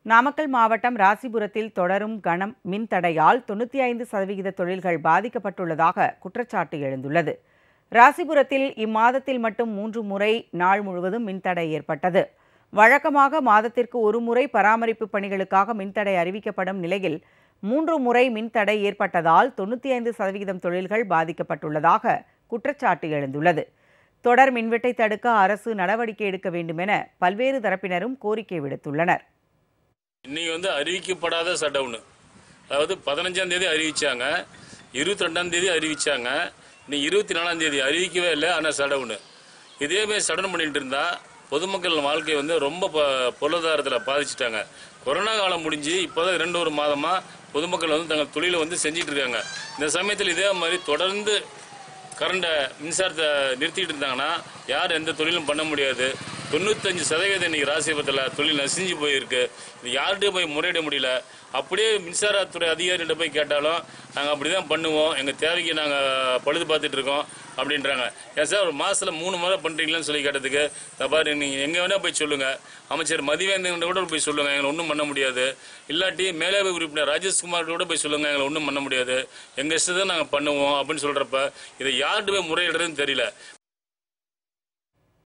நாமக்கல் மாவட்டம் ராசிபுரத்தில் தொடரும் கனம் மின் தடையால் தொண்ணூற்றி ஐந்து சதவிகித தொழில்கள் பாதிக்கப்பட்டுள்ளதாக குற்றச்சாட்டு எழுந்துள்ளது ராசிபுரத்தில் இம்மாதத்தில் மட்டும் மூன்று முறை நாள் முழுவதும் மின்தடை ஏற்பட்டது வழக்கமாக மாதத்திற்கு ஒரு முறை பராமரிப்பு பணிகளுக்காக மின்தடை அறிவிக்கப்படும் நிலையில் மூன்று முறை மின்தடை ஏற்பட்டதால் தொண்ணூற்றி ஐந்து சதவிகிதம் தொழில்கள் பாதிக்கப்பட்டுள்ளதாக குற்றச்சாட்டு எழுந்துள்ளது தொடர் மின்வெட்டை தடுக்க அரசு நடவடிக்கை எடுக்க வேண்டுமென பல்வேறு தரப்பினரும் கோரிக்கை விடுத்துள்ளனர் இன்னைக்கு வந்து அறிவிக்கப்படாத ஷட்டவுனு அதாவது பதினஞ்சாம் தேதி அறிவிச்சாங்க இருபத்தி ரெண்டாம் தேதி அறிவிச்சாங்க இன்னைக்கு இருபத்தி நாலாம் தேதி அறிவிக்கவே இல்லை ஆனால் ஷட்டவுனு இதே மாதிரி சடன் பண்ணிட்டு இருந்தா பொதுமக்கள் வாழ்க்கை வந்து ரொம்ப ப- பொருளாதாரத்தில் பாதிச்சிட்டாங்க கொரோனா காலம் முடிஞ்சு இப்போதான் ரெண்டு ஒரு மாதமா பொதுமக்கள் வந்து தங்கள் தொழிலை வந்து செஞ்சிட்டு இருக்காங்க இந்த சமயத்தில் இதே மாதிரி தொடர்ந்து கரண்ட்டை மின்சாரத்தை நிறுத்திட்டு இருந்தாங்கன்னா யார் எந்த தொழிலும் பண்ண முடியாது தொண்ணூத்தஞ்சு சதவீதம் இன்னைக்கு ராசிபத்தில் தொழில் நசிஞ்சு போயிருக்கு இது யார்கிட்டயும் போய் முறையிட முடியல அப்படியே மின்சாரத்துறை அதிகாரிகிட்ட போய் கேட்டாலும் நாங்கள் அப்படி தான் பண்ணுவோம் எங்கள் தேவைக்கு நாங்கள் பழுது பார்த்துட்டு இருக்கோம் அப்படின்றாங்க ஏன் சார் ஒரு மாதத்தில் மூணு முறை பண்ணுறீங்களான்னு சொல்லி கேட்டதுக்கு தப்பாரு நீங்கள் எங்கே வேணால் போய் சொல்லுங்கள் அமைச்சர் மதிவேந்தன் கூட போய் சொல்லுங்கள் எங்களை ஒன்றும் பண்ண முடியாது இல்லாட்டி மேலே உறுப்பினர் ராஜேஷ்குமார் கூட போய் சொல்லுங்கள் எங்களை ஒன்றும் பண்ண முடியாது எங்கள் இஷ்டத்தை நாங்கள் பண்ணுவோம் அப்படின்னு சொல்கிறப்ப இதை யார்கிட்ட போய் முறையிடுறதுன்னு தெரியல